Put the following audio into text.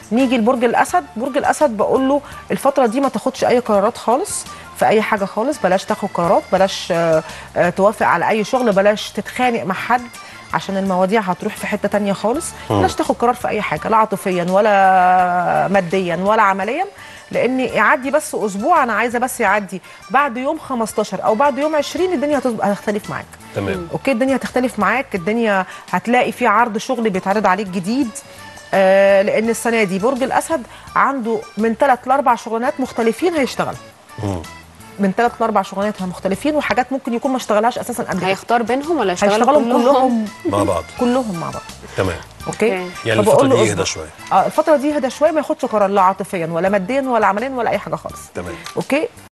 نيجي لبرج الاسد برج الاسد بقول له الفتره دي ما تاخدش اي قرارات خالص في اي حاجه خالص بلاش تاخد قرارات بلاش آه، آه، توافق على اي شغل بلاش تتخانق مع حد عشان المواضيع هتروح في حته تانية خالص بلاش تاخد قرار في اي حاجه لا عاطفيا ولا ماديا ولا عمليا لان يعدي بس اسبوع انا عايزه بس يعدي بعد يوم 15 او بعد يوم 20 الدنيا هتظبط- هتختلف معاك تمام اوكي الدنيا هتختلف معاك الدنيا هتلاقي في عرض شغل بيتعرض عليك جديد آه لان السنه دي برج الاسد عنده من ثلاث لاربع شغلانات مختلفين هيشتغل من ثلاث لاربع شغلانات مختلفين وحاجات ممكن يكون ما اشتغلهاش اساسا قبل كده هيختار بينهم ولا يشتغلوا هيشتغلهم كلهم, كلهم مع بعض كلهم مع بعض تمام اوكي أوكي. يعني فبقول الفتره له دي اصبر. يهدى شويه اه الفتره دي هدى شويه ما ياخدش قرار لا عاطفيا ولا ماديا ولا عمليا ولا اي حاجه خالص تمام اوكي